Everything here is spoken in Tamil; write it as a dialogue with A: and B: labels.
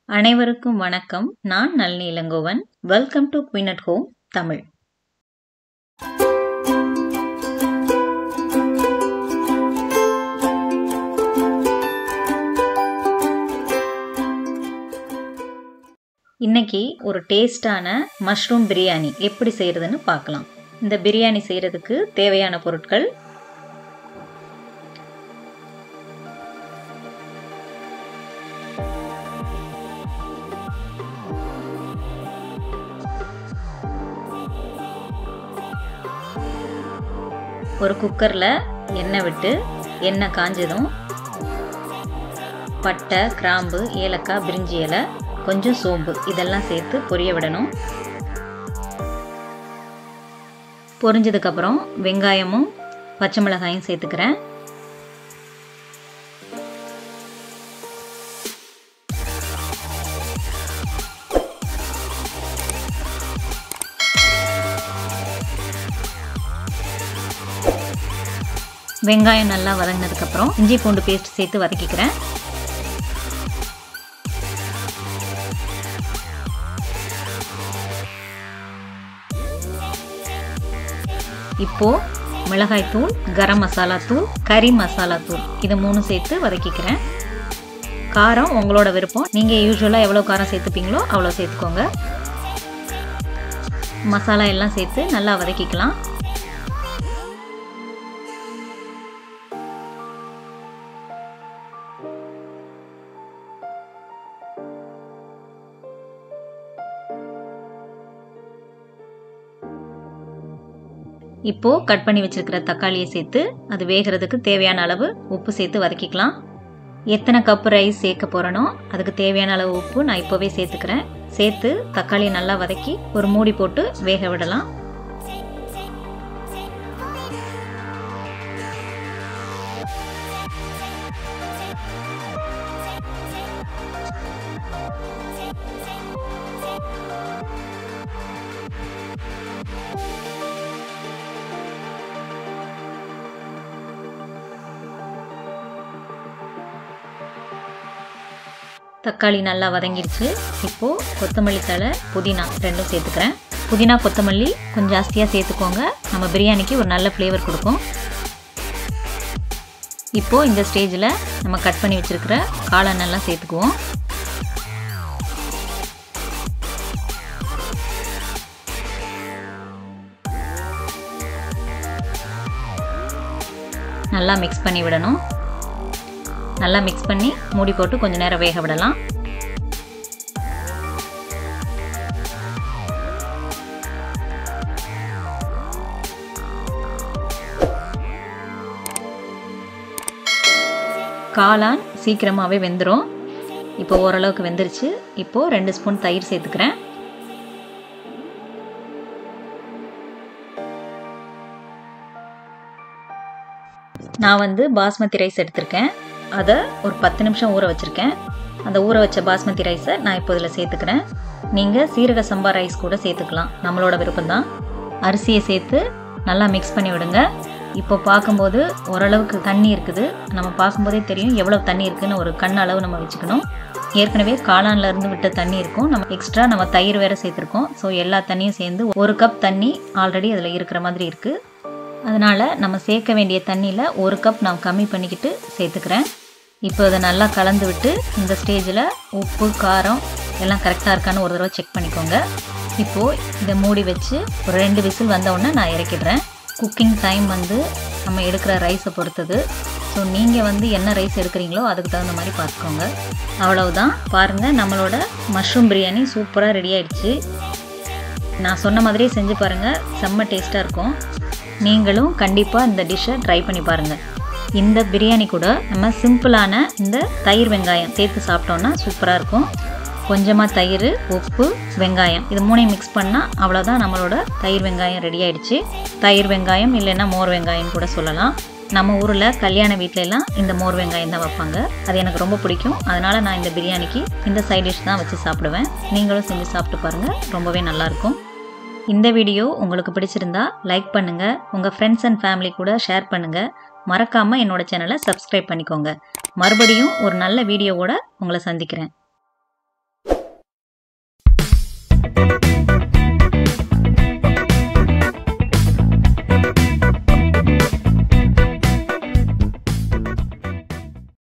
A: அனைவருக்கும் வணக்கம் நான் Nalini Elangovan welcome to Queen at Home Tamil இன்னைக்கு ஒரு டேஸ்டான மஷ்ரூம் பிரியாணி எப்படி செய்யறதுன்னு பார்க்கலாம் இந்த பிரியாணி செய்யறதுக்கு தேவையான பொருட்கள் ஒரு குக்கரில் எண்ணெய் விட்டு எண்ணெய் காஞ்சதும் பட்டை கிராம்பு ஏலக்காய் பிரிஞ்சி இலை கொஞ்சம் சோம்பு இதெல்லாம் சேர்த்து பொரிய விடணும் பொரிஞ்சதுக்கப்புறம் வெங்காயமும் பச்சை மிளகாயும் சேர்த்துக்கிறேன் வெங்காயம் நல்லா வதங்கினதுக்கப்புறம் இஞ்சி பூண்டு பேஸ்ட் சேர்த்து வதக்கிக்கிறேன் இப்போ மிளகாய் தூள் கரம் மசாலா தூள் கறி மசாலா தூள் இது மூணு சேர்த்து வதக்கிக்கிறேன் காரம் உங்களோட விருப்பம் நீங்கள் யூஸ்வலாக எவ்வளோ காரம் சேர்த்துப்பீங்களோ அவ்வளோ சேர்த்துக்கோங்க மசாலா எல்லாம் சேர்த்து நல்லா வதக்கிக்கலாம் இப்போது கட் பண்ணி வச்சுருக்கிற தக்காளியை சேர்த்து அது வேகிறதுக்கு தேவையான அளவு உப்பு சேர்த்து வதக்கிக்கலாம் எத்தனை கப் ரைஸ் சேர்க்க போகிறனோ அதுக்கு தேவையான அளவு உப்பு நான் இப்போவே சேர்த்துக்கிறேன் சேர்த்து தக்காளியை நல்லா வதக்கி ஒரு மூடி போட்டு வேக விடலாம் தக்காளி நல்லா வதங்கிடுச்சு இப்போது கொத்தமல்லி தழை புதினா ரெண்டும் சேர்த்துக்கிறேன் புதினா கொத்தமல்லி கொஞ்சம் ஜாஸ்தியாக சேர்த்துக்கோங்க நம்ம பிரியாணிக்கு ஒரு நல்ல ஃப்ளேவர் கொடுக்கும் இப்போது இந்த ஸ்டேஜில் நம்ம கட் பண்ணி வச்சுருக்கிற காளானெல்லாம் சேர்த்துக்குவோம் நல்லா மிக்ஸ் பண்ணி விடணும் நல்லா மிக்ஸ் பண்ணி மூடி போட்டு கொஞ்சம் நேரம் வேக விடலாம் காளான் சீக்கிரமாகவே வெந்துடும் இப்போ ஓரளவுக்கு வெந்துருச்சு இப்போது ரெண்டு ஸ்பூன் தயிர் சேர்த்துக்கிறேன் நான் வந்து பாஸ்மதி ரைஸ் எடுத்திருக்கேன் அதை ஒரு பத்து நிமிஷம் ஊற வச்சுருக்கேன் அந்த ஊற வச்ச பாஸ்மதி ரைஸை நான் இப்போ இதில் சேர்த்துக்கிறேன் நீங்கள் சீரக சம்பா ரைஸ் கூட சேர்த்துக்கலாம் நம்மளோட விருப்பம்தான் அரிசியை சேர்த்து நல்லா மிக்ஸ் பண்ணி விடுங்க இப்போ பார்க்கும்போது ஓரளவுக்கு தண்ணி இருக்குது நம்ம பார்க்கும்போதே தெரியும் எவ்வளோ தண்ணி இருக்குதுன்னு ஒரு கண் அளவு நம்ம வச்சுக்கணும் ஏற்கனவே காளான்ல இருந்து விட்ட தண்ணி இருக்கும் நம்ம எக்ஸ்ட்ரா நம்ம தயிர் வேறு சேர்த்துருக்கோம் ஸோ எல்லா தண்ணியும் சேர்ந்து ஒரு கப் தண்ணி ஆல்ரெடி அதில் இருக்கிற மாதிரி இருக்குது அதனால் நம்ம சேர்க்க வேண்டிய தண்ணியில் ஒரு கப் நான் கம்மி பண்ணிக்கிட்டு சேர்த்துக்கிறேன் இப்போ அதை நல்லா கலந்து விட்டு இந்த ஸ்டேஜில் உப்பு காரம் எல்லாம் கரெக்டாக இருக்கான்னு ஒரு தடவை செக் பண்ணிக்கோங்க இப்போது இதை மூடி வச்சு ஒரு ரெண்டு விசில் வந்தவுடனே நான் இறக்கிடுறேன் குக்கிங் டைம் வந்து நம்ம எடுக்கிற ரைஸை பொறுத்தது ஸோ நீங்கள் வந்து என்ன ரைஸ் எடுக்கிறீங்களோ அதுக்கு தகுந்த மாதிரி பார்த்துக்கோங்க அவ்வளவுதான் பாருங்கள் நம்மளோட மஷ்ரூம் பிரியாணி சூப்பராக ரெடி ஆயிடுச்சு நான் சொன்ன மாதிரியே செஞ்சு பாருங்கள் செம்ம டேஸ்ட்டாக இருக்கும் நீங்களும் கண்டிப்பாக இந்த டிஷ்ஷை ட்ரை பண்ணி பாருங்கள் இந்த பிரியாணி கூட நம்ம சிம்பிளான இந்த தயிர் வெங்காயம் சேர்த்து சாப்பிட்டோன்னா சூப்பராக இருக்கும் கொஞ்சமாக தயிர் உப்பு வெங்காயம் இது மூணையும் மிக்ஸ் பண்ணால் அவ்வளோதான் நம்மளோட தயிர் வெங்காயம் ரெடி ஆயிடுச்சு தயிர் வெங்காயம் இல்லைன்னா மோர் வெங்காயம் கூட சொல்லலாம் நம்ம ஊரில் கல்யாண வீட்டிலலாம் இந்த மோர் வெங்காயம் தான் வைப்பாங்க அது எனக்கு ரொம்ப பிடிக்கும் அதனால் நான் இந்த பிரியாணிக்கு இந்த சைட் டிஷ் தான் வச்சு சாப்பிடுவேன் நீங்களும் செஞ்சு சாப்பிட்டு பாருங்கள் ரொம்பவே நல்லாயிருக்கும் இந்த வீடியோ உங்களுக்கு பிடிச்சிருந்தா லைக் பண்ணுங்கள் உங்கள் ஃப்ரெண்ட்ஸ் அண்ட் ஃபேமிலி கூட ஷேர் பண்ணுங்கள் மறக்காமல் என்னோட சேனலை சப்ஸ்கிரைப் பண்ணிக்கோங்க மறுபடியும் ஒரு நல்ல வீடியோவோட உங்களை சந்திக்கிறேன்
B: பண்ணுங்கள்